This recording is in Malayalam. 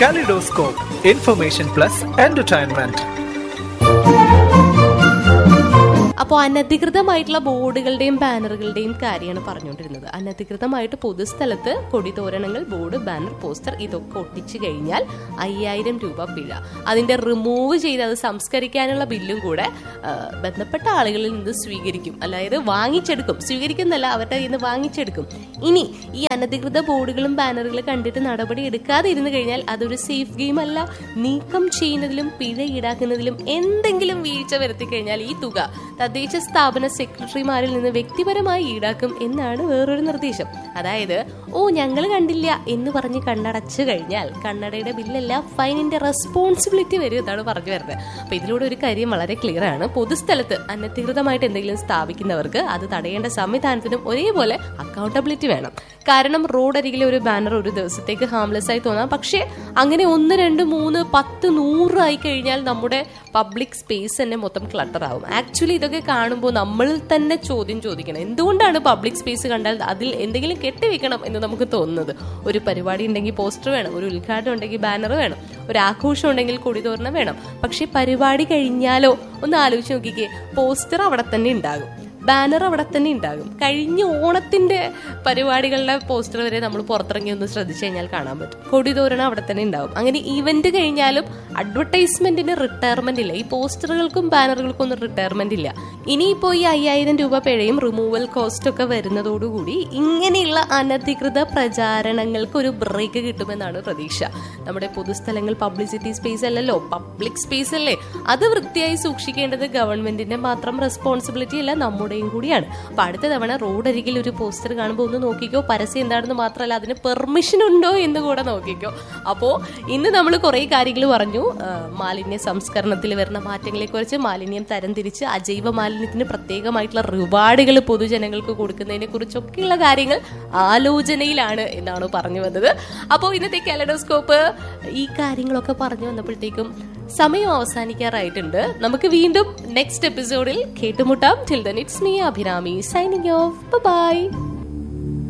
Kaleidoscope, information plus entertainment. അപ്പോൾ അനധികൃതമായിട്ടുള്ള ബോർഡുകളുടെയും ബാനറുകളുടെയും കാര്യമാണ് പറഞ്ഞുകൊണ്ടിരുന്നത് അനധികൃതമായിട്ട് പൊതുസ്ഥലത്ത് കൊടിതോരണങ്ങൾ ബോർഡ് ബാനർ പോസ്റ്റർ ഇതൊക്കെ ഒട്ടിച്ചു കഴിഞ്ഞാൽ അയ്യായിരം രൂപ പിഴ അതിന്റെ റിമൂവ് ചെയ്ത് അത് സംസ്കരിക്കാനുള്ള ബില്ലും കൂടെ ആ, ബന്ധപ്പെട്ട ആളുകളിൽ നിന്ന് സ്വീകരിക്കും അതായത് വാങ്ങിച്ചെടുക്കും സ്വീകരിക്കുന്നല്ല അവരുടെ കയ്യിൽ നിന്ന് വാങ്ങിച്ചെടുക്കും ഇനി ഈ അനധികൃത ബോർഡുകളും ബാനറുകളും കണ്ടിട്ട് നടപടി എടുക്കാതെ ഇരുന്ന് കഴിഞ്ഞാൽ അതൊരു സേഫ് ഗെയിം അല്ല നീക്കം ചെയ്യുന്നതിലും പിഴ ഈടാക്കുന്നതിലും എന്തെങ്കിലും വീഴ്ച വരുത്തി കഴിഞ്ഞാൽ ഈ തുക തദ്ദേശ സ്ഥാപന സെക്രട്ടറിമാരിൽ നിന്ന് വ്യക്തിപരമായി ഈടാക്കും എന്നാണ് വേറൊരു നിർദ്ദേശം അതായത് ഓ ഞങ്ങൾ കണ്ടില്ല എന്ന് പറഞ്ഞ് കണ്ണടച്ചു കഴിഞ്ഞാൽ കണ്ണടയുടെ ബില്ലല്ല ഫൈനിന്റെ റെസ്പോൺസിബിലിറ്റി വരും എന്നാണ് പറഞ്ഞു വരുന്നത് അപ്പൊ ഇതിലൂടെ ഒരു കാര്യം വളരെ ക്ലിയർ ആണ് പൊതുസ്ഥലത്ത് അനധികൃതമായിട്ട് എന്തെങ്കിലും സ്ഥാപിക്കുന്നവർക്ക് അത് തടയേണ്ട സംവിധാനത്തിനും ഒരേപോലെ അക്കൗണ്ടബിലിറ്റി വേണം കാരണം റോഡരികിലെ ഒരു ബാനർ ഒരു ദിവസത്തേക്ക് ഹാംലെസ് ആയി തോന്നാം പക്ഷേ അങ്ങനെ ഒന്ന് രണ്ട് മൂന്ന് പത്ത് നൂറ് ആയി കഴിഞ്ഞാൽ നമ്മുടെ പബ്ലിക് സ്പേസ് തന്നെ മൊത്തം ക്ലട്ടർ ആവും ആക്ച്വലി ഇതൊക്കെ കാണുമ്പോൾ നമ്മൾ തന്നെ ചോദ്യം ചോദിക്കണം എന്തുകൊണ്ടാണ് പബ്ലിക് സ്പേസ് കണ്ടാൽ അതിൽ എന്തെങ്കിലും കെട്ടിവെക്കണം എന്ന് നമുക്ക് തോന്നുന്നത് ഒരു പരിപാടി ഉണ്ടെങ്കിൽ പോസ്റ്റർ വേണം ഒരു ഉദ്ഘാടനം ഉണ്ടെങ്കിൽ ബാനർ വേണം ഒരു ആഘോഷം ഉണ്ടെങ്കിൽ കൊടിതോരണം വേണം പക്ഷെ പരിപാടി കഴിഞ്ഞാലോ ഒന്ന് ആലോചിച്ച് നോക്കിക്കേ പോസ്റ്റർ അവിടെ തന്നെ ഉണ്ടാകും ബാനർ അവിടെ തന്നെ ഉണ്ടാകും കഴിഞ്ഞ ഓണത്തിന്റെ പരിപാടികളുടെ പോസ്റ്റർ വരെ നമ്മൾ പുറത്തിറങ്ങി ഒന്ന് ശ്രദ്ധിച്ചു കഴിഞ്ഞാൽ കാണാൻ പറ്റും കൊടിതോരണം അവിടെ തന്നെ ഉണ്ടാവും അങ്ങനെ ഈവന്റ് കഴിഞ്ഞാലും അഡ്വർടൈസ്മെന്റിന് റിട്ടയർമെന്റ് ഇല്ല ഈ പോസ്റ്ററുകൾക്കും ബാനറുകൾക്കും ഒന്നും റിട്ടയർമെന്റ് ഇല്ല ഇനിയിപ്പോ ഈ അയ്യായിരം രൂപ പിഴയും റിമൂവൽ കോസ്റ്റ് ഒക്കെ വരുന്നതോടുകൂടി ഇങ്ങനെയുള്ള അനധികൃത പ്രചാരണങ്ങൾക്ക് ഒരു ബ്രേക്ക് കിട്ടുമെന്നാണ് പ്രതീക്ഷ നമ്മുടെ പൊതുസ്ഥലങ്ങൾ പബ്ലിസിറ്റി സ്പേസ് അല്ലല്ലോ പബ്ലിക് സ്പേസ് അല്ലേ അത് വൃത്തിയായി സൂക്ഷിക്കേണ്ടത് ഗവൺമെന്റിന്റെ മാത്രം റെസ്പോൺസിബിലിറ്റി അല്ല നമ്മുടെയും കൂടിയാണ് അപ്പൊ അടുത്ത തവണ റോഡരികിൽ ഒരു പോസ്റ്റർ കാണുമ്പോൾ ഒന്ന് നോക്കിക്കോ പരസ്യം എന്താണെന്ന് മാത്രമല്ല അതിന് പെർമിഷൻ ഉണ്ടോ എന്ന് കൂടെ നോക്കിക്കോ അപ്പോ ഇന്ന് നമ്മൾ കുറെ കാര്യങ്ങൾ പറഞ്ഞു ആ, മാലിന്യ സംസ്കരണത്തിൽ വരുന്ന മാറ്റങ്ങളെ കുറിച്ച് മാലിന്യം തരംതിരിച്ച് അജൈവ മാലിന്യത്തിന് പ്രത്യേകമായിട്ടുള്ള റിവാർഡുകൾ പൊതുജനങ്ങൾക്ക് കൊടുക്കുന്നതിനെ കുറിച്ചൊക്കെയുള്ള കാര്യങ്ങൾ ആലോചനയിലാണ് എന്നാണ് പറഞ്ഞു വന്നത് അപ്പോൾ ഇന്നത്തെ കാലഡോസ്കോപ്പ് ഈ കാര്യങ്ങളൊക്കെ പറഞ്ഞു വന്നപ്പോഴത്തേക്കും സമയം അവസാനിക്കാറായിട്ടുണ്ട് നമുക്ക് വീണ്ടും നെക്സ്റ്റ് എപ്പിസോഡിൽ കേട്ടുമുട്ടാം till then it's me Abhirami signing off by